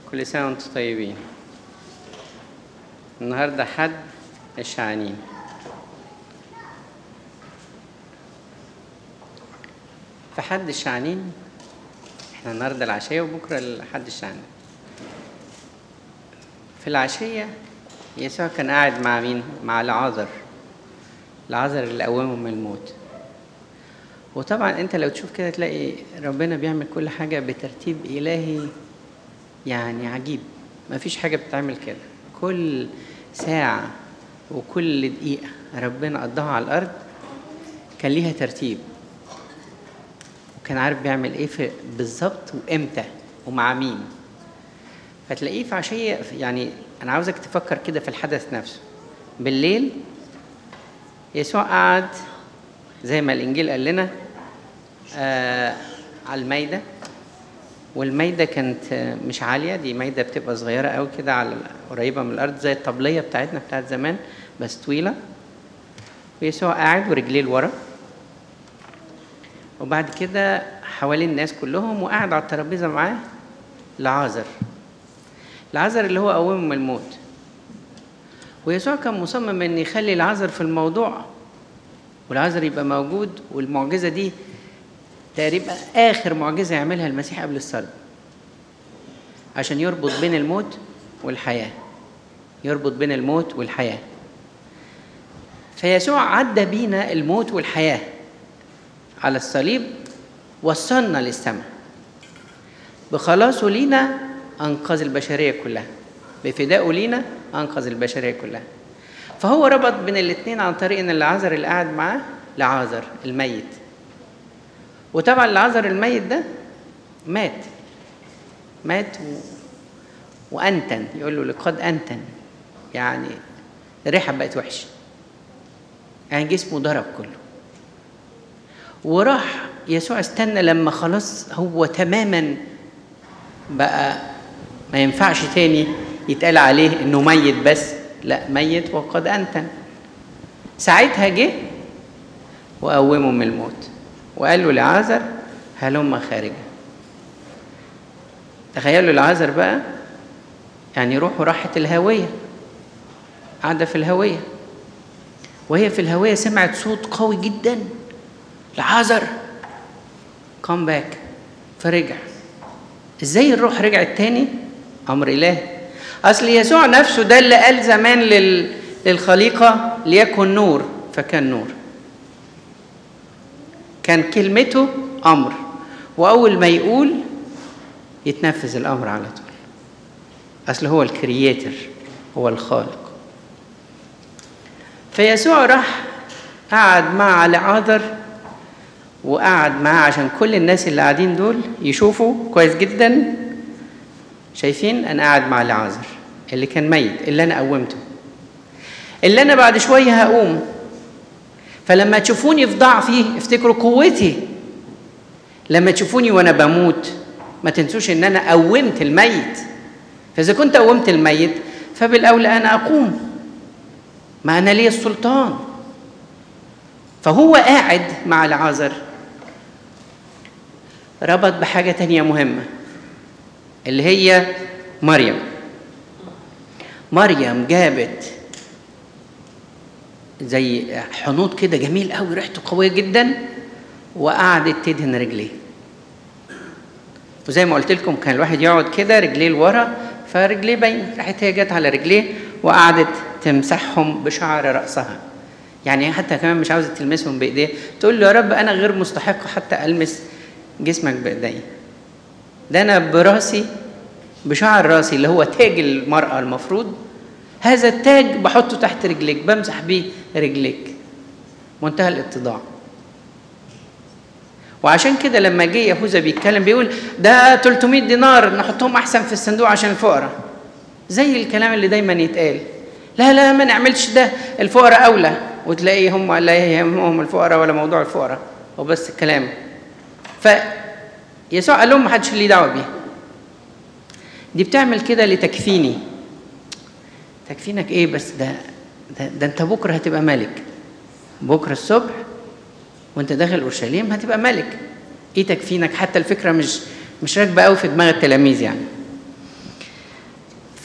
كل سنة وانتم طيبين النهاردة حد الشعانين في حد الشعانين احنا النهاردة العشية وبكرة الحد الشعانين في العشية يسوع كان قاعد مع مين؟ مع العازر العازر اللي قومه من الموت وطبعا انت لو تشوف كده تلاقي ربنا بيعمل كل حاجة بترتيب إلهي يعني عجيب ما فيش حاجة بتتعمل كده كل ساعة وكل دقيقة ربنا قضاها على الأرض كان ليها ترتيب وكان عارف بيعمل ايه في بالظبط وامتى ومع مين فتلاقيه في عشية يعني أنا عاوزك تفكر كده في الحدث نفسه بالليل يسوع قعد زي ما الإنجيل قال لنا آه على المايدة والمايدة كانت آه، مش عالية دي مايدة بتبقى صغيرة قوي كده على قريبة من الأرض زي الطبلية بتاعتنا بتاعت زمان بس طويلة ويسوع قاعد ورجليه لورا وبعد كده حوالين الناس كلهم وقاعد على الترابيزة معاه لعازر العازر اللي هو قومه من الموت ويسوع كان مصمم ان يخلي العازر في الموضوع والعازر يبقى موجود والمعجزة دي تقريبا آخر معجزة يعملها المسيح قبل الصلب عشان يربط بين الموت والحياة يربط بين الموت والحياة فيسوع عدى بينا الموت والحياة على الصليب وصلنا للسماء بخلاصه لينا أنقذ البشرية كلها بفدائه لينا أنقذ البشرية كلها فهو ربط بين الاثنين عن طريق ان العازر اللي قاعد معاه لعازر الميت وطبعا العازر الميت ده مات مات و... وانتن يقول له لقد انتن يعني الريحه بقت وحشه يعني جسمه ضرب كله وراح يسوع استنى لما خلاص هو تماما بقى ما ينفعش تاني يتقال عليه انه ميت بس لا ميت وقد انتن ساعتها جه وقومه من الموت وقال له لعازر هلم خارجا تخيلوا العازر بقى يعني روحه راحت الهوية قاعدة في الهوية وهي في الهوية سمعت صوت قوي جدا لعازر كم باك فرجع ازاي الروح رجعت تاني امر الهي اصل يسوع نفسه ده اللي قال زمان لل... للخليقه ليكن نور فكان نور كان كلمته امر واول ما يقول يتنفذ الامر على طول اصل هو الكرييتر هو الخالق فيسوع راح قعد مع لعاذر وقعد معاه عشان كل الناس اللي قاعدين دول يشوفوا كويس جدا شايفين انا قاعد مع لعازر اللي كان ميت اللي انا قومته اللي انا بعد شويه هقوم فلما تشوفوني في ضعفي افتكروا قوتي لما تشوفوني وانا بموت ما تنسوش ان انا قومت الميت فاذا كنت قومت الميت فبالاولى انا اقوم ما انا لي السلطان فهو قاعد مع العازر ربط بحاجه تانية مهمه اللي هي مريم مريم جابت زي حنوط كده جميل قوي ريحته قويه جدا وقعدت تدهن رجليه وزي ما قلت لكم كان الواحد يقعد كده رجليه لورا فرجليه باين راحت هي جت على رجليه وقعدت تمسحهم بشعر راسها يعني حتى كمان مش عاوزه تلمسهم بايديه تقول له يا رب انا غير مستحقه حتى المس جسمك بايدي ده انا براسي بشعر راسي اللي هو تاج المرأة المفروض هذا التاج بحطه تحت رجليك بمسح بيه رجليك منتهى الاتضاع وعشان كده لما جه يهوذا بيتكلم بيقول ده 300 دينار نحطهم احسن في الصندوق عشان الفقراء زي الكلام اللي دايما يتقال لا لا ما نعملش ده الفقراء اولى وتلاقي هم لا يهمهم الفقراء ولا موضوع الفقراء وبس الكلام فيسوع قال لهم ما حدش ليه دعوه بيها دي بتعمل كده لتكفيني تكفينك ايه بس ده ده, ده انت بكره هتبقى ملك بكره الصبح وانت داخل اورشليم هتبقى ملك ايه تكفينك حتى الفكره مش مش راكبه قوي في دماغ التلاميذ يعني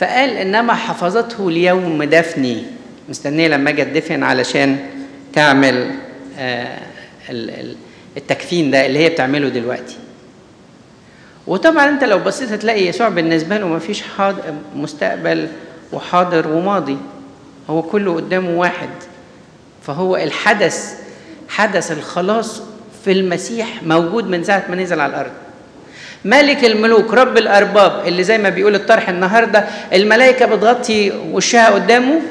فقال انما حفظته ليوم دفني مستنيه لما اجي اتدفن علشان تعمل آه التكفين ده اللي هي بتعمله دلوقتي وطبعا انت لو بصيت هتلاقي يسوع بالنسبه له ما فيش مستقبل وحاضر وماضي هو كله قدامه واحد فهو الحدث حدث الخلاص في المسيح موجود من ساعه ما نزل على الارض ملك الملوك رب الارباب اللي زي ما بيقول الطرح النهارده الملائكه بتغطي وشها قدامه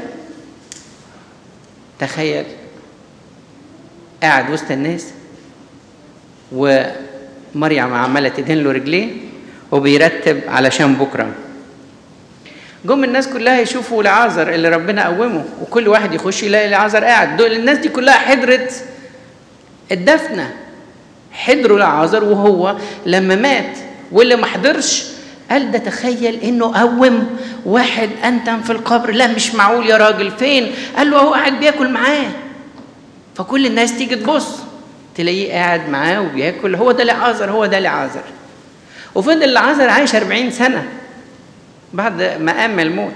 تخيل قاعد وسط الناس ومريم عماله تدهن له رجليه وبيرتب علشان بكره جم الناس كلها يشوفوا لعازر اللي ربنا قومه وكل واحد يخش يلاقي لعازر قاعد دول الناس دي كلها حضرت الدفنه حضروا لعازر وهو لما مات واللي ما حضرش قال ده تخيل انه قوم واحد انتم في القبر لا مش معقول يا راجل فين قال له هو قاعد بياكل معاه فكل الناس تيجي تبص تلاقيه قاعد معاه وبياكل هو ده لعازر هو ده لعازر وفضل لعازر عايش 40 سنه بعد ما قام من الموت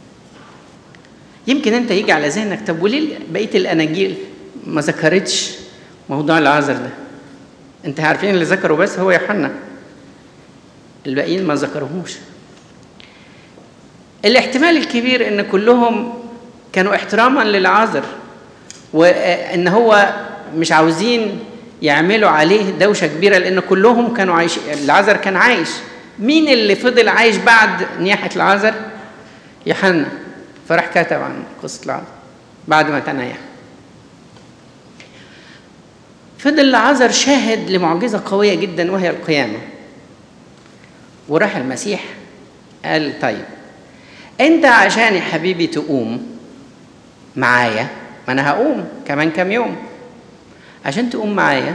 يمكن انت يجي على ذهنك طب وليه بقيه الاناجيل ما ذكرتش موضوع العازر ده انت عارفين اللي ذكره بس هو يوحنا الباقيين ما ذكروهوش الاحتمال الكبير ان كلهم كانوا احتراما للعازر وان هو مش عاوزين يعملوا عليه دوشه كبيره لان كلهم كانوا عايشين العازر كان عايش مين اللي فضل عايش بعد نياحه العازر يوحنا فراح كتب عن قصه العازر بعد ما تنايح فضل العازر شاهد لمعجزه قويه جدا وهي القيامه وراح المسيح قال طيب انت عشان يا حبيبي تقوم معايا ما انا هقوم كمان كام يوم عشان تقوم معايا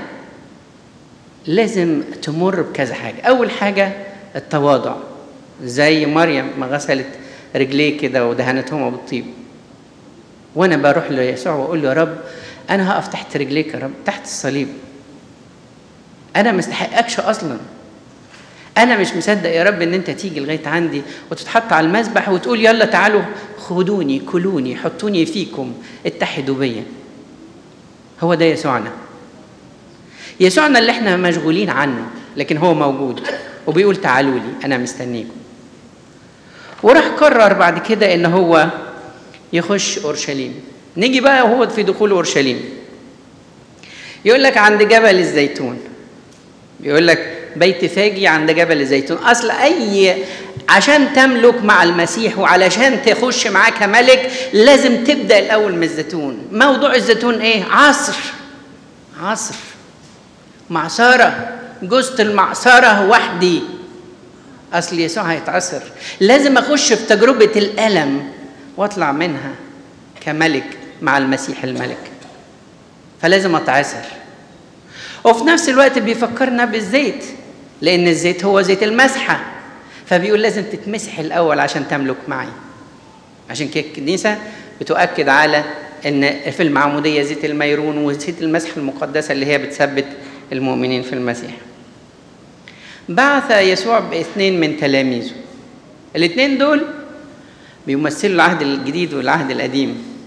لازم تمر بكذا حاجه اول حاجه التواضع زي مريم ما غسلت رجليه كده ودهنتهما بالطيب وانا بروح ليسوع واقول له يا رب انا هقف تحت رجليك يا رب تحت الصليب انا ما استحقكش اصلا انا مش مصدق يا رب ان انت تيجي لغايه عندي وتتحط على المذبح وتقول يلا تعالوا خدوني كلوني حطوني فيكم اتحدوا بيا هو ده يسوعنا يسوعنا اللي احنا مشغولين عنه لكن هو موجود وبيقول تعالوا لي انا مستنيكم وراح قرر بعد كده ان هو يخش اورشليم نيجي بقى وهو في دخول اورشليم يقول لك عند جبل الزيتون بيقول لك بيت فاجي عند جبل الزيتون اصل اي عشان تملك مع المسيح وعلشان تخش معاه كملك لازم تبدا الاول من الزيتون موضوع الزيتون ايه عصر عصر معصره جزء المعصره وحدي اصل يسوع هيتعصر لازم اخش في تجربه الالم واطلع منها كملك مع المسيح الملك فلازم اتعصر وفي نفس الوقت بيفكرنا بالزيت لان الزيت هو زيت المسحه فبيقول لازم تتمسح الاول عشان تملك معي عشان كده الكنيسه بتؤكد على ان في المعموديه زيت الميرون وزيت المسح المقدسه اللي هي بتثبت المؤمنين في المسيح بعث يسوع باثنين من تلاميذه الاثنين دول بيمثلوا العهد الجديد والعهد القديم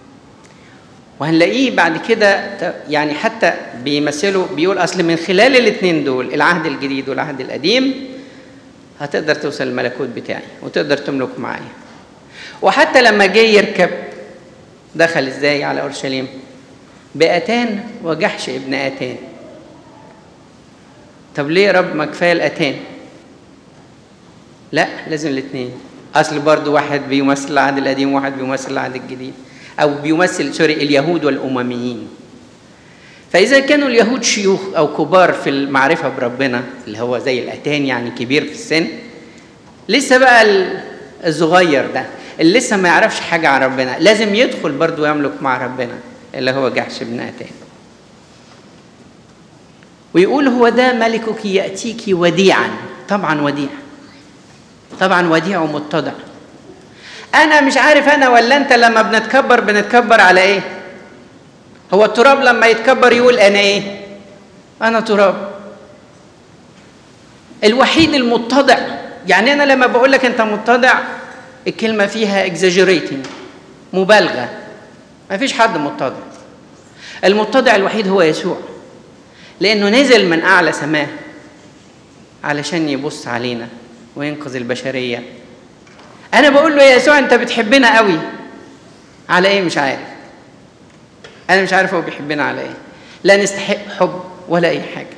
وهنلاقيه بعد كده يعني حتى بيمثلوا بيقول اصل من خلال الاثنين دول العهد الجديد والعهد القديم هتقدر توصل الملكوت بتاعي وتقدر تملك معايا وحتى لما جه يركب دخل ازاي على اورشليم باتان وجحش ابن اتان طب ليه يا رب ما كفايه الاتان لا لازم الاثنين اصل برضو واحد بيمثل العهد القديم وواحد بيمثل العهد الجديد او بيمثل سوري اليهود والامميين فاذا كانوا اليهود شيوخ او كبار في المعرفه بربنا اللي هو زي الاتان يعني كبير في السن لسه بقى الصغير ده اللي لسه ما يعرفش حاجه عن ربنا لازم يدخل برضو يملك مع ربنا اللي هو جحش بن اتان ويقول هو ده ملكك ياتيك وديعا طبعا وديع طبعا وديع ومتضع انا مش عارف انا ولا انت لما بنتكبر بنتكبر على ايه هو التراب لما يتكبر يقول انا ايه انا تراب الوحيد المتضع يعني انا لما بقول لك انت متضع الكلمة فيها exaggerating مبالغة ما فيش حد متضع المتضع الوحيد هو يسوع لأنه نزل من أعلى سماه علشان يبص علينا وينقذ البشرية أنا بقول له يا يسوع أنت بتحبنا قوي على إيه مش عارف أنا مش عارف هو بيحبنا على إيه لا نستحق حب ولا أي حاجة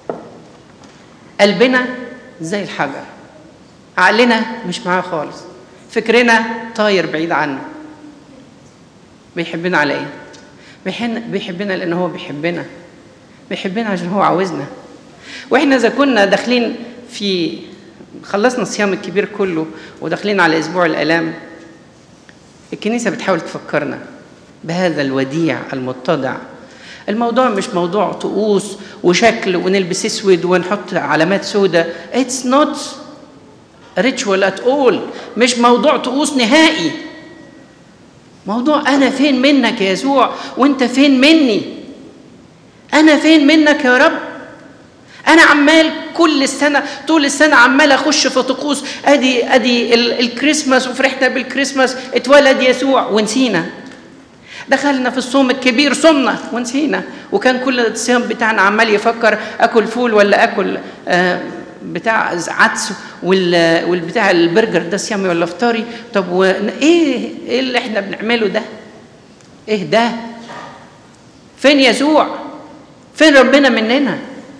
قلبنا زي الحجر عقلنا مش معاه خالص فكرنا طاير بعيد عنه بيحبنا على ايه بيحن بيحبنا لان هو بيحبنا بيحبنا عشان هو عاوزنا واحنا اذا كنا داخلين في خلصنا الصيام الكبير كله وداخلين على اسبوع الالام الكنيسه بتحاول تفكرنا بهذا الوديع المتضع الموضوع مش موضوع طقوس وشكل ونلبس اسود ونحط علامات سوداء اتس نوت ريتشوال ات اول مش موضوع طقوس نهائي موضوع انا فين منك يا يسوع وانت فين مني انا فين منك يا رب انا عمال كل السنه طول السنه عمال اخش في طقوس ادي ادي الكريسماس وفرحنا بالكريسماس اتولد يسوع ونسينا دخلنا في الصوم الكبير صمنا ونسينا وكان كل الصيام بتاعنا عمال يفكر اكل فول ولا اكل آه بتاع عدس والبتاع البرجر ده صيامي ولا فطاري طب و... ايه ايه اللي احنا بنعمله ده ايه ده فين يسوع فين ربنا مننا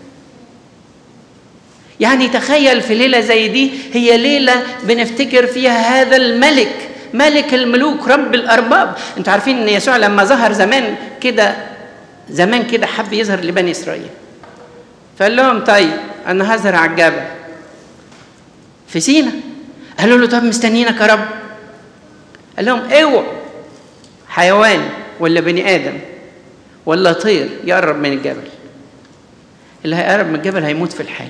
يعني تخيل في ليله زي دي هي ليله بنفتكر فيها هذا الملك ملك الملوك رب الارباب انتوا عارفين ان يسوع لما ظهر زمان كده زمان كده حب يظهر لبني اسرائيل فقال لهم طيب انا هظهر على الجبل في سينا قالوا له طب مستنيينك يا رب قال لهم اوعوا حيوان ولا بني ادم ولا طير يقرب من الجبل اللي هيقرب من الجبل هيموت في الحال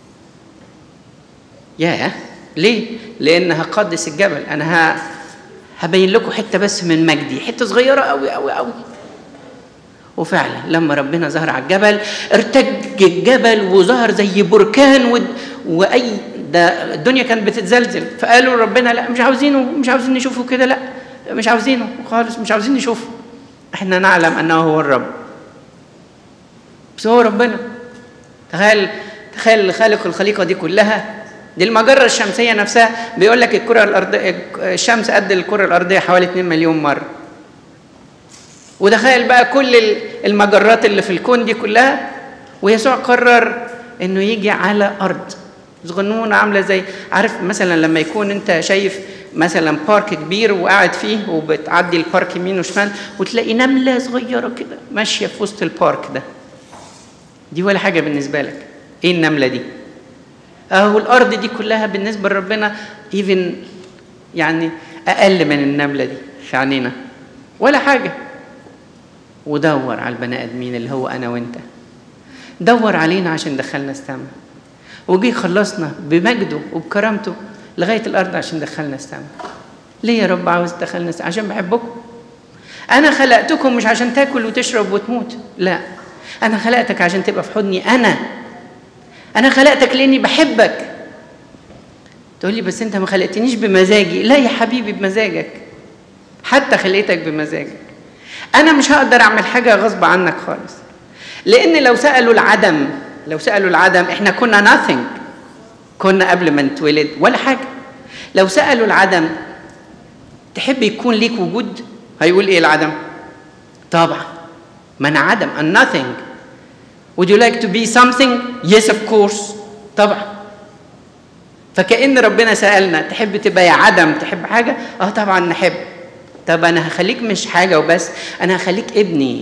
ياه ليه لان هقدس الجبل انا ه... هبين لكم حته بس من مجدي حته صغيره قوي قوي قوي وفعلا لما ربنا ظهر على الجبل ارتج الجبل وظهر زي بركان و... واي ده الدنيا كانت بتتزلزل فقالوا ربنا لا مش عاوزينه مش عاوزين نشوفه كده لا مش عاوزينه خالص مش عاوزين نشوفه احنا نعلم انه هو الرب بس هو ربنا تخيل تخيل خالق الخليقه دي كلها دي المجره الشمسيه نفسها بيقول لك الكره الارضيه الشمس قد الكره الارضيه حوالي 2 مليون مره وتخيل بقى كل المجرات اللي في الكون دي كلها ويسوع قرر انه يجي على ارض صغنونه عامله زي عارف مثلا لما يكون انت شايف مثلا بارك كبير وقاعد فيه وبتعدي البارك يمين وشمال وتلاقي نمله صغيره كده ماشيه في وسط البارك ده دي ولا حاجه بالنسبه لك ايه النمله دي اهو الارض دي كلها بالنسبه لربنا ايفن يعني اقل من النمله دي في عينينا ولا حاجه ودور على البني ادمين اللي هو انا وانت دور علينا عشان دخلنا السماء وجي خلصنا بمجده وبكرامته لغايه الارض عشان دخلنا السماء ليه يا رب عاوز تدخلنا السماء عشان بحبكم انا خلقتكم مش عشان تاكل وتشرب وتموت لا انا خلقتك عشان تبقى في حضني انا انا خلقتك لاني بحبك تقول لي بس انت ما خلقتنيش بمزاجي لا يا حبيبي بمزاجك حتى خلقتك بمزاجك انا مش هقدر اعمل حاجه غصب عنك خالص لان لو سالوا العدم لو سالوا العدم احنا كنا nothing كنا قبل ما نتولد ولا حاجه لو سالوا العدم تحب يكون ليك وجود هيقول ايه العدم طبعا ما انا عدم I'm nothing Would you like to be something? Yes of course طبعا فكأن ربنا سألنا تحب تبقى يا عدم تحب حاجة؟ اه طبعا نحب طب انا هخليك مش حاجة وبس انا هخليك ابني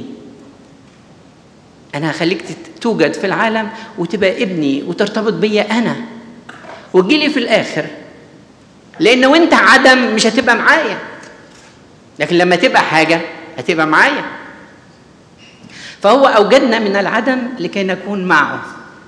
انا هخليك توجد في العالم وتبقى ابني وترتبط بيا انا وتجيلي في الاخر لان وانت عدم مش هتبقى معايا لكن لما تبقى حاجة هتبقى معايا فهو أوجدنا من العدم لكي نكون معه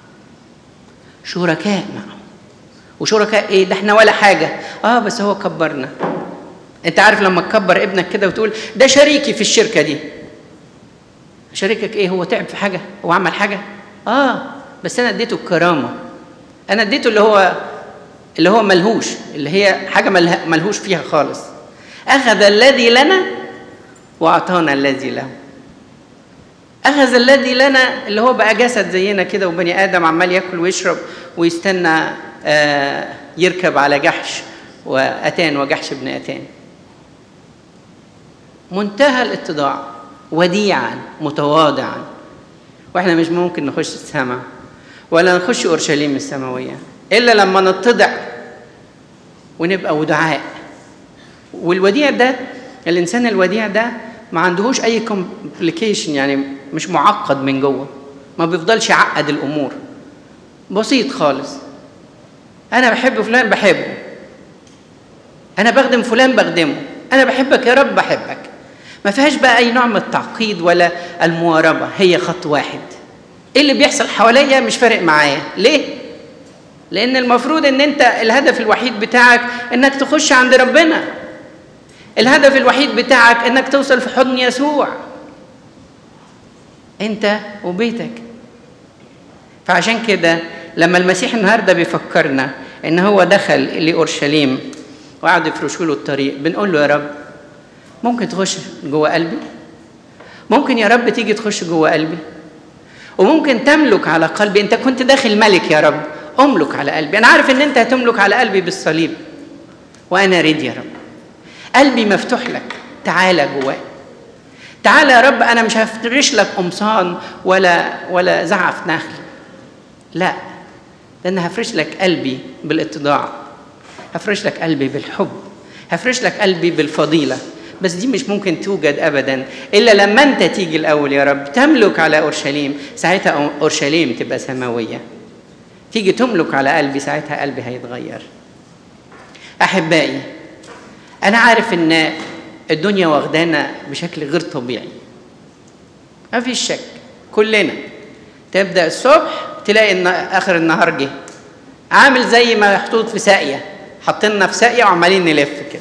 شركاء معه وشركاء ايه ده احنا ولا حاجة اه بس هو كبرنا انت عارف لما تكبر ابنك كده وتقول ده شريكي في الشركة دي شريكك ايه هو تعب في حاجة هو عمل حاجة اه بس انا اديته الكرامة انا اديته اللي هو اللي هو ملهوش اللي هي حاجة مله- ملهوش فيها خالص أخذ الذي لنا وأعطانا الذي له أخذ الذي لنا اللي هو بقى جسد زينا كده وبني آدم عمال ياكل ويشرب ويستنى آه، يركب على جحش وأتان وجحش ابن أتان منتهى الاتضاع وديعا متواضعا واحنا مش ممكن نخش السماء ولا نخش اورشليم السماويه الا لما نتضع ونبقى ودعاء والوديع ده الانسان الوديع ده ما عندهوش اي كومبليكيشن يعني مش معقد من جوه ما بيفضلش يعقد الامور بسيط خالص انا بحب فلان بحبه انا بخدم فلان بخدمه انا بحبك يا رب بحبك ما فيهاش بقى اي نوع من التعقيد ولا المواربه هي خط واحد ايه اللي بيحصل حواليا مش فارق معايا ليه لان المفروض ان انت الهدف الوحيد بتاعك انك تخش عند ربنا الهدف الوحيد بتاعك انك توصل في حضن يسوع انت وبيتك فعشان كده لما المسيح النهارده بيفكرنا ان هو دخل لاورشليم وقعد يفرشوا له الطريق بنقول له يا رب ممكن تخش جوه قلبي ممكن يا رب تيجي تخش جوه قلبي وممكن تملك على قلبي انت كنت داخل ملك يا رب املك على قلبي انا عارف ان انت هتملك على قلبي بالصليب وانا ريد يا رب قلبي مفتوح لك تعالى جواي تعالى يا رب انا مش هفترش لك قمصان ولا ولا زعف نخل لا ده انا هفرش لك قلبي بالاتضاع هفرش لك قلبي بالحب هفرش لك قلبي بالفضيله بس دي مش ممكن توجد ابدا الا لما انت تيجي الاول يا رب تملك على اورشليم ساعتها اورشليم تبقى سماويه تيجي تملك على قلبي ساعتها قلبي هيتغير احبائي انا عارف ان الدنيا واخدانا بشكل غير طبيعي ما فيش شك كلنا تبدا الصبح تلاقي ان اخر النهار جه عامل زي ما محطوط في ساقيه حاطيننا في ساقيه وعمالين نلف كده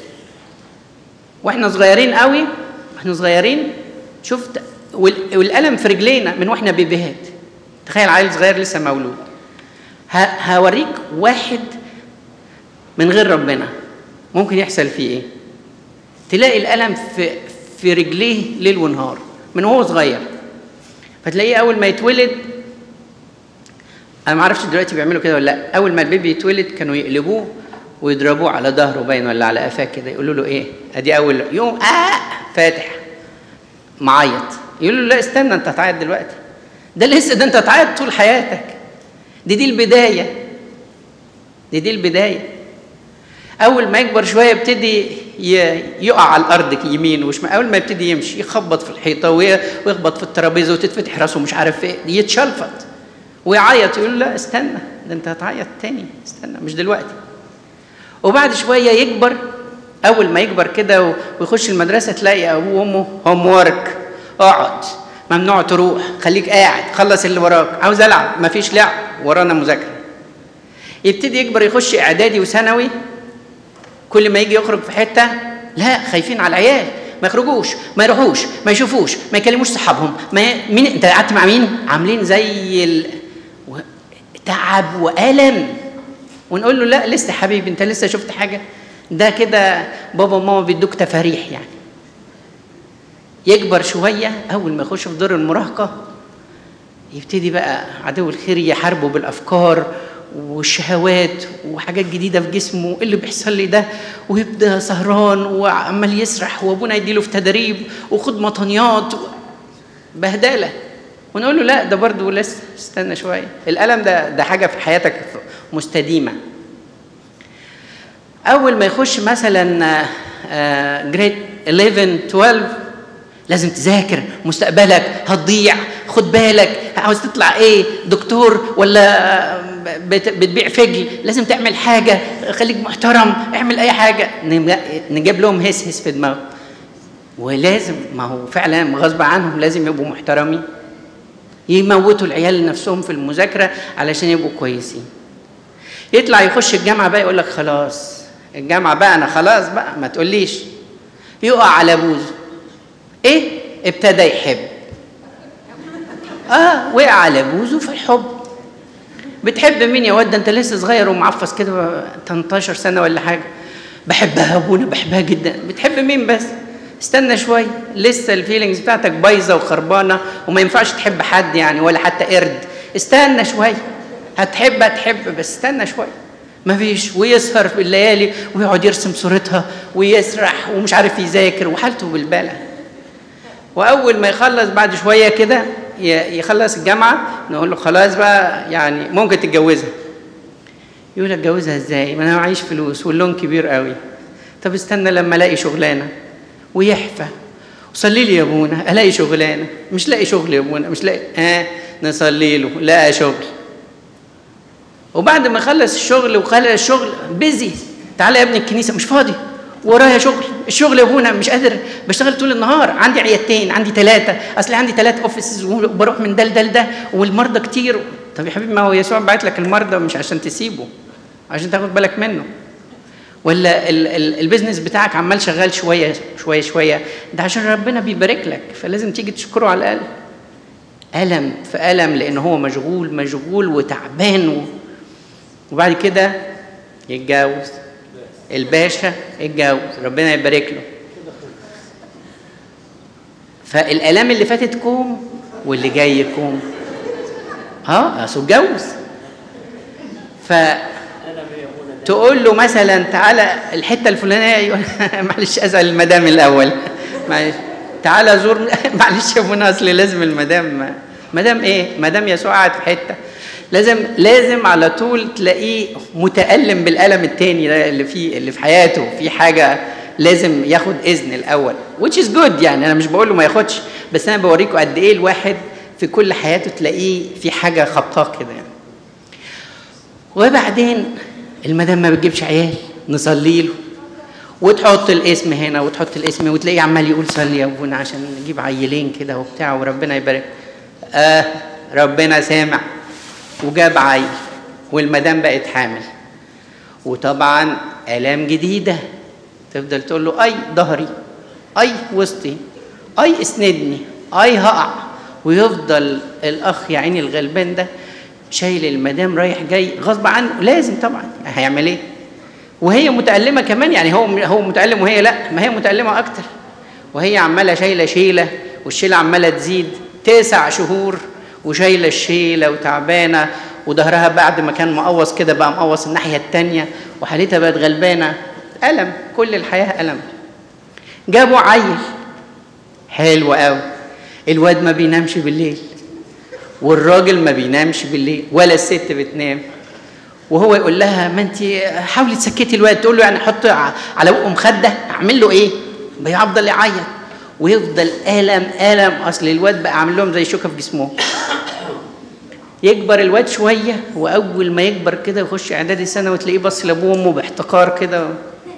واحنا صغيرين قوي واحنا صغيرين شفت وال- والقلم في رجلينا من واحنا بيبيهات تخيل عيل صغير لسه مولود ه- هوريك واحد من غير ربنا ممكن يحصل فيه ايه تلاقي القلم في في رجليه ليل ونهار من وهو صغير فتلاقيه اول ما يتولد انا ما اعرفش دلوقتي بيعملوا كده ولا لا اول ما البيبي يتولد كانوا يقلبوه ويضربوه على ظهره باين ولا على قفاه كده يقولوا له ايه ادي اول يوم اه فاتح معيط يقولوا له لا استنى انت هتعيط دلوقتي ده لسه ده انت هتعيط طول حياتك دي دي البدايه دي دي البدايه اول ما يكبر شويه يبتدي ي- يقع على الارض يمين وشمال اول ما يبتدي يمشي يخبط في الحيطه وي- ويخبط في الترابيزه وتتفتح راسه مش عارف ايه يتشلفط ويعيط يقول لا استنى ده انت هتعيط تاني استنى مش دلوقتي وبعد شويه يكبر اول ما يكبر كده و- ويخش المدرسه تلاقي ابوه وامه هوم وورك اقعد ممنوع تروح خليك قاعد خلص اللي وراك عاوز العب مفيش لعب ورانا مذاكره يبتدي يكبر يخش اعدادي وثانوي كل ما يجي يخرج في حته لا خايفين على العيال ما يخرجوش ما يروحوش ما يشوفوش ما يكلموش صحابهم ما ي... مين انت قعدت مع مين عاملين زي ال... و... تعب والم ونقول له لا لسه حبيبي انت لسه شفت حاجه ده كده بابا وماما بيدوك تفاريح يعني يكبر شويه اول ما يخش في دور المراهقه يبتدي بقى عدو الخير يحاربه بالافكار والشهوات وحاجات جديده في جسمه إيه اللي بيحصل لي ده ويبدا سهران وعمال يسرح وابونا يديله في تدريب وخد مطنيات و... بهدله ونقول له لا ده برضه لسه استنى شويه الالم ده ده حاجه في حياتك مستديمه اول ما يخش مثلا جريد 11 12 لازم تذاكر مستقبلك هتضيع خد بالك عاوز تطلع ايه دكتور ولا بت- بتبيع فجل لازم تعمل حاجه خليك محترم اعمل اي حاجه نم- نجيب لهم هس هس في دماغهم ولازم ما هو فعلا غصب عنهم لازم يبقوا محترمين يموتوا العيال نفسهم في المذاكره علشان يبقوا كويسين يطلع يخش الجامعه بقى يقول لك خلاص الجامعه بقى انا خلاص بقى ما تقوليش يقع على بوزه ايه ابتدى يحب اه وقع على بوزه في الحب بتحب مين يا واد ده انت لسه صغير ومعفص كده 18 سنه ولا حاجه بحبها يا ابونا بحبها جدا بتحب مين بس استنى شويه لسه الفيلينجز بتاعتك بايظه وخربانه وما ينفعش تحب حد يعني ولا حتى قرد استنى شويه هتحب هتحب بس استنى شويه ما فيش ويسهر في الليالي ويقعد يرسم صورتها ويسرح ومش عارف يذاكر وحالته بالبلع واول ما يخلص بعد شويه كده يخلص الجامعه نقول له خلاص بقى يعني ممكن تتجوزها يقول اتجوزها ازاي ما انا معيش فلوس واللون كبير قوي طب استنى لما الاقي شغلانه ويحفى وصلي لي يا ابونا الاقي شغلانه مش لاقي شغل يا ابونا مش لاقي ها آه نصلي له لقى شغل وبعد ما خلص الشغل وخلص الشغل بيزي تعالى يا ابني الكنيسه مش فاضي ورايا شغل الشغل يا ابونا مش قادر بشتغل طول النهار عندي عيادتين عندي ثلاثه اصل عندي ثلاث اوفيسز وبروح من ده لده لده والمرضى كتير طب يا حبيبي ما هو يسوع بعت لك المرضى مش عشان تسيبه عشان تاخد بالك منه ولا ال ال البيزنس بتاعك عمال شغال شويه شويه شويه ده عشان ربنا بيبارك لك فلازم تيجي تشكره على الاقل الم في الم لان هو مشغول مشغول وتعبان و... وبعد كده يتجوز الباشا اتجوز ربنا يبارك له فالالام اللي فاتت كوم واللي جاي كوم اه اصل اتجوز ف تقول له مثلا تعالى الحته الفلانيه يقول معلش اسال المدام الاول معلش تعالى زور معلش يا ابونا اصل لازم المدام مدام ايه؟ مدام يسوع قاعد في حته لازم لازم على طول تلاقيه متألم بالألم التاني ده اللي فيه اللي في حياته في حاجة لازم ياخد إذن الأول which is good يعني أنا مش بقول له ما ياخدش بس أنا بوريكم قد إيه الواحد في كل حياته تلاقيه في حاجة خبطاه كده يعني وبعدين المدام ما بتجيبش عيال نصلي له وتحط الاسم هنا وتحط الاسم وتلاقيه عمال يقول صلي يا ابونا عشان نجيب عيلين كده وبتاع وربنا يبارك آه ربنا سامع وجاب عيل والمدام بقت حامل وطبعا آلام جديدة تفضل تقول له أي ظهري أي وسطي أي اسندني أي هقع ويفضل الأخ يا عيني الغلبان ده شايل المدام رايح جاي غصب عنه لازم طبعا هيعمل ايه وهي متألمة كمان يعني هو هو متألم وهي لا ما هي متألمة أكتر وهي عمالة شايلة شيلة والشيلة عمالة تزيد تسع شهور وشايلة الشيلة وتعبانة وظهرها بعد ما كان مقوص كده بقى مقوص الناحية التانية وحالتها بقت غلبانة ألم كل الحياة ألم جابوا عيل حلو قوي الواد ما بينامش بالليل والراجل ما بينامش بالليل ولا الست بتنام وهو يقول لها ما انت حاولي تسكتي الواد تقول له يعني حط على بقه مخده اعمل له ايه؟ بيفضل يعيط ويفضل الم الم اصل الواد بقى عامل لهم زي شوكه في جسمهم يكبر الواد شويه واول ما يكبر كده يخش اعدادي سنه وتلاقيه بص لابوه وامه باحتقار كده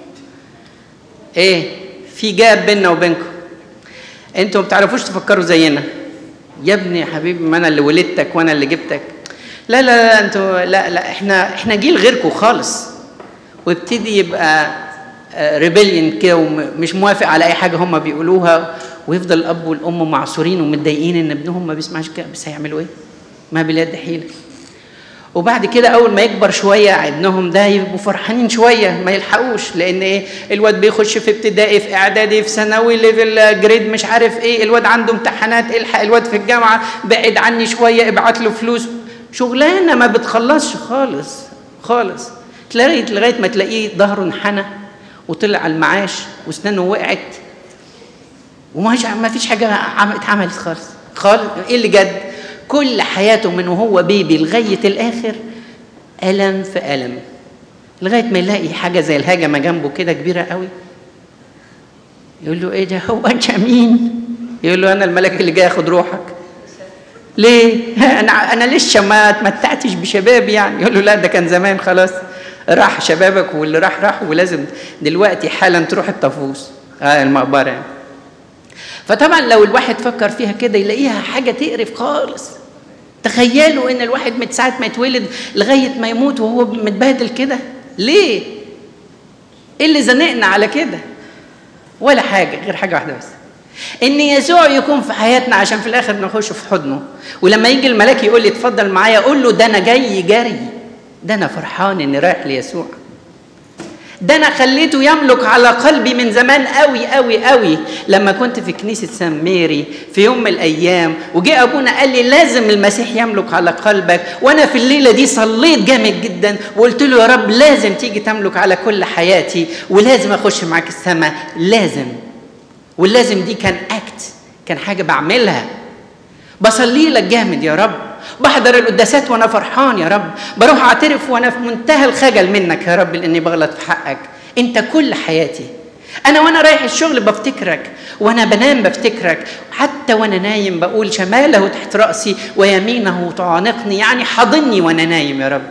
ايه في جاب بيننا وبينكم انتوا ما بتعرفوش تفكروا زينا يا ابني يا حبيبي ما انا اللي ولدتك وانا اللي جبتك لا لا لا انتوا لا لا احنا احنا جيل غيركم خالص وابتدي يبقى ريبليون كده ومش موافق على اي حاجه هم بيقولوها ويفضل الاب والام معصورين ومتضايقين ان ابنهم ما بيسمعش كده بس هيعملوا ايه؟ ما باليد حيله وبعد كده اول ما يكبر شويه ابنهم ده يبقوا فرحانين شويه ما يلحقوش لان ايه الواد بيخش في ابتدائي في اعدادي في ثانوي ليفل جريد مش عارف ايه الواد عنده امتحانات الحق الواد في الجامعه بعد عني شويه ابعت له فلوس شغلانه ما بتخلصش خالص خالص تلاقي لغايه ما تلاقيه ظهره انحنى وطلع على المعاش واسنانه وقعت وما ما فيش حاجه اتعملت خالص خالص ايه اللي جد كل حياته من وهو بيبي لغايه الاخر الم في الم لغايه ما يلاقي حاجه زي الهجمه جنبه كده كبيره قوي يقول له ايه ده هو انت مين يقول له انا الملك اللي جاي اخد روحك ليه انا انا لسه ما اتمتعتش بشبابي يعني يقول له لا ده كان زمان خلاص راح شبابك واللي راح راح ولازم دلوقتي حالا تروح الطفوس آه المقبره يعني. فطبعا لو الواحد فكر فيها كده يلاقيها حاجه تقرف خالص تخيلوا ان الواحد من ساعه ما يتولد لغايه ما يموت وهو متبهدل كده ليه ايه اللي زنقنا على كده ولا حاجه غير حاجه واحده بس ان يسوع يكون في حياتنا عشان في الاخر نخش في حضنه ولما يجي الملاك يقول لي اتفضل معايا اقول له ده انا جاي جري ده انا فرحان اني رايح ليسوع ده انا خليته يملك على قلبي من زمان قوي قوي قوي لما كنت في كنيسه سان ميري في يوم من الايام وجه ابونا قال لي لازم المسيح يملك على قلبك وانا في الليله دي صليت جامد جدا وقلت له يا رب لازم تيجي تملك على كل حياتي ولازم اخش معاك السماء لازم واللازم دي كان اكت كان حاجه بعملها بصلي لك جامد يا رب بحضر القداسات وانا فرحان يا رب بروح اعترف وانا في منتهى الخجل منك يا رب لاني بغلط في حقك انت كل حياتي انا وانا رايح الشغل بفتكرك وانا بنام بفتكرك حتى وانا نايم بقول شماله تحت راسي ويمينه تعانقني يعني حاضني وانا نايم يا رب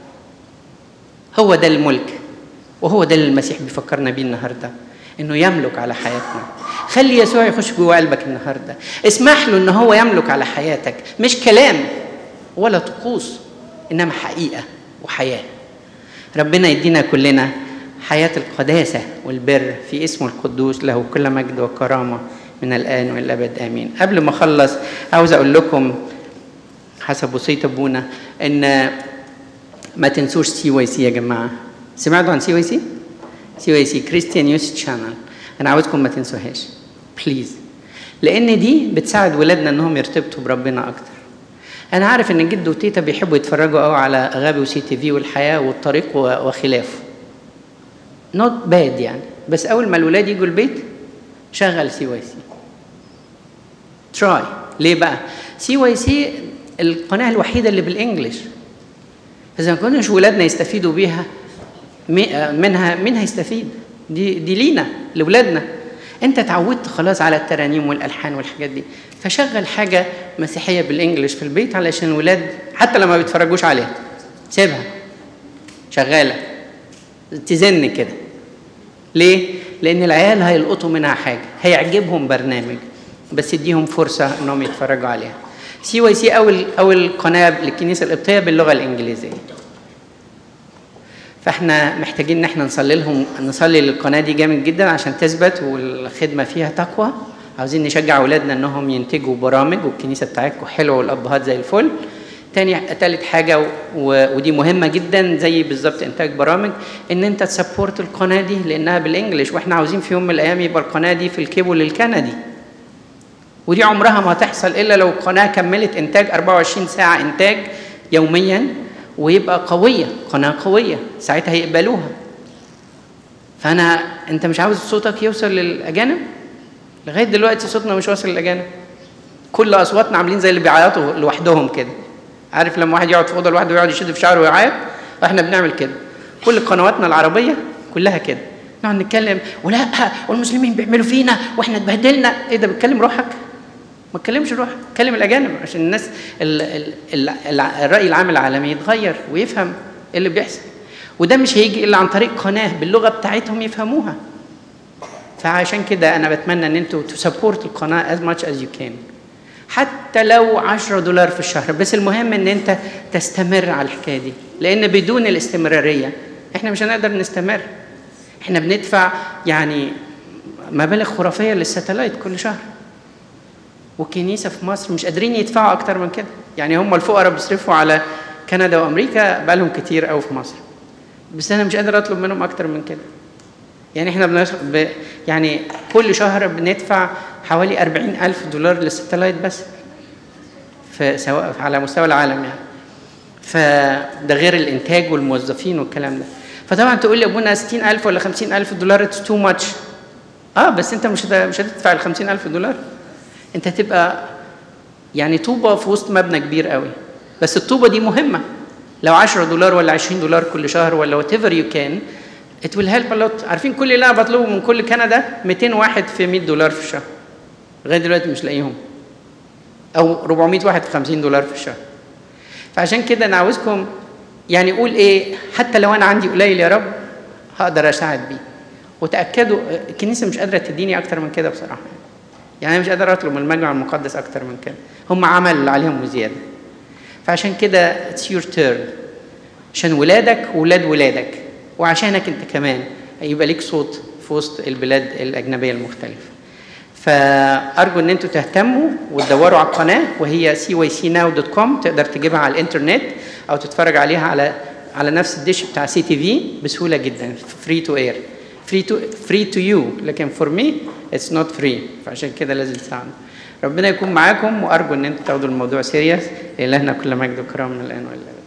هو ده الملك وهو ده اللي المسيح بيفكرنا بيه النهارده انه يملك على حياتنا خلي يسوع يخش جوه قلبك النهارده اسمح له ان هو يملك على حياتك مش كلام ولا طقوس انما حقيقه وحياه ربنا يدينا كلنا حياه القداسه والبر في اسمه القدوس له كل مجد وكرامه من الان والى الابد امين قبل ما اخلص عاوز اقول لكم حسب وصيه ابونا ان ما تنسوش سي واي سي يا جماعه سمعتوا عن سي واي سي سي واي سي كريستيان يوث شانل انا عاوزكم ما تنسوهاش بليز لان دي بتساعد ولادنا انهم يرتبطوا بربنا اكتر انا عارف ان جد وتيتا بيحبوا يتفرجوا قوي على غابي وسي تي في والحياه والطريق وخلافه نوت باد يعني بس اول ما الولاد يجوا البيت شغل سي واي سي تراي ليه بقى سي واي سي القناه الوحيده اللي بالانجلش فاذا ما كناش ولادنا يستفيدوا بيها منها مين هيستفيد دي دي لينا لاولادنا انت اتعودت خلاص على الترانيم والالحان والحاجات دي فشغل حاجه مسيحيه بالانجلش في البيت علشان الولاد حتى لما بيتفرجوش عليها سيبها شغاله تزن كده ليه لان العيال هيلقطوا منها حاجه هيعجبهم برنامج بس اديهم فرصه انهم يتفرجوا عليها سي واي سي اول اول قناه للكنيسه القبطيه باللغه الانجليزيه فاحنا محتاجين ان احنا نصلي لهم نصلي للقناه دي جامد جدا عشان تثبت والخدمه فيها تقوى عاوزين نشجع اولادنا انهم ينتجوا برامج والكنيسه بتاعتكم حلوه والابهات زي الفل تاني تالت حاجه و... ودي مهمه جدا زي بالظبط انتاج برامج ان انت تسبورت القناه دي لانها بالانجلش واحنا عاوزين في يوم من الايام يبقى القناه دي في الكيبل الكندي ودي عمرها ما هتحصل الا لو القناه كملت انتاج 24 ساعه انتاج يوميا ويبقى قوية قناة قوية ساعتها يقبلوها فأنا أنت مش عاوز صوتك يوصل للأجانب لغاية دلوقتي صوتنا مش واصل للأجانب كل أصواتنا عاملين زي اللي بيعيطوا لوحدهم كده عارف لما واحد يقعد في أوضة لوحده ويقعد يشد في شعره ويعيط احنا بنعمل كده كل قنواتنا العربية كلها كده نقعد نتكلم ولا والمسلمين بيعملوا فينا واحنا اتبهدلنا ايه ده بتكلم روحك ما تكلمش روح كلم الاجانب عشان الناس ال ال ال الراي العام العالمي يتغير ويفهم ايه اللي بيحصل وده مش هيجي الا عن طريق قناه باللغه بتاعتهم يفهموها فعشان كده انا بتمنى ان انتوا تسبورت القناه as much as you can حتى لو 10 دولار في الشهر بس المهم ان انت تستمر على الحكايه دي لان بدون الاستمراريه احنا مش هنقدر نستمر احنا بندفع يعني مبالغ خرافيه للساتلايت كل شهر والكنيسه في مصر مش قادرين يدفعوا اكتر من كده يعني هم الفقراء بيصرفوا على كندا وامريكا بقالهم كتير قوي في مصر بس انا مش قادر اطلب منهم اكتر من كده يعني احنا بنصرف ب... يعني كل شهر بندفع حوالي أربعين ألف دولار للستلايت بس في سواء على مستوى العالم يعني فده غير الإنتاج والموظفين والكلام ده فطبعا تقول لي أبونا ستين ألف ولا خمسين ألف دولار اتس تو ماتش اه بس انت مش مش هتدفع ال ألف دولار انت هتبقى يعني طوبه في وسط مبنى كبير قوي بس الطوبه دي مهمه لو 10 دولار ولا 20 دولار كل شهر ولا وات ايفر يو كان ات ويل هيلب لوت عارفين كل اللي انا بطلبه من كل كندا 200 واحد في 100 دولار في الشهر لغايه دلوقتي مش لاقيهم او 400 واحد في 50 دولار في الشهر فعشان كده انا عاوزكم يعني قول ايه حتى لو انا عندي قليل يا رب هقدر اساعد بيه وتاكدوا الكنيسه مش قادره تديني اكتر من كده بصراحه يعني انا مش قادر اطلب من المجمع المقدس اكتر من كده هم عمل اللي عليهم وزياده فعشان كده اتس يور تيرن عشان ولادك وولاد ولادك وعشانك انت كمان يبقى ليك صوت في وسط البلاد الاجنبيه المختلفه فارجو ان انتوا تهتموا وتدوروا على القناه وهي سي واي سي ناو دوت كوم تقدر تجيبها على الانترنت او تتفرج عليها على على نفس الدش بتاع سي تي في بسهوله جدا فري تو اير فري تو فري تو يو لكن فور مي اتس نوت فري فعشان كده لازم تساعدوا ربنا يكون معاكم وارجو ان انتوا تاخدوا الموضوع سيريس لالهنا كل مجد وكرم من الان والى الابد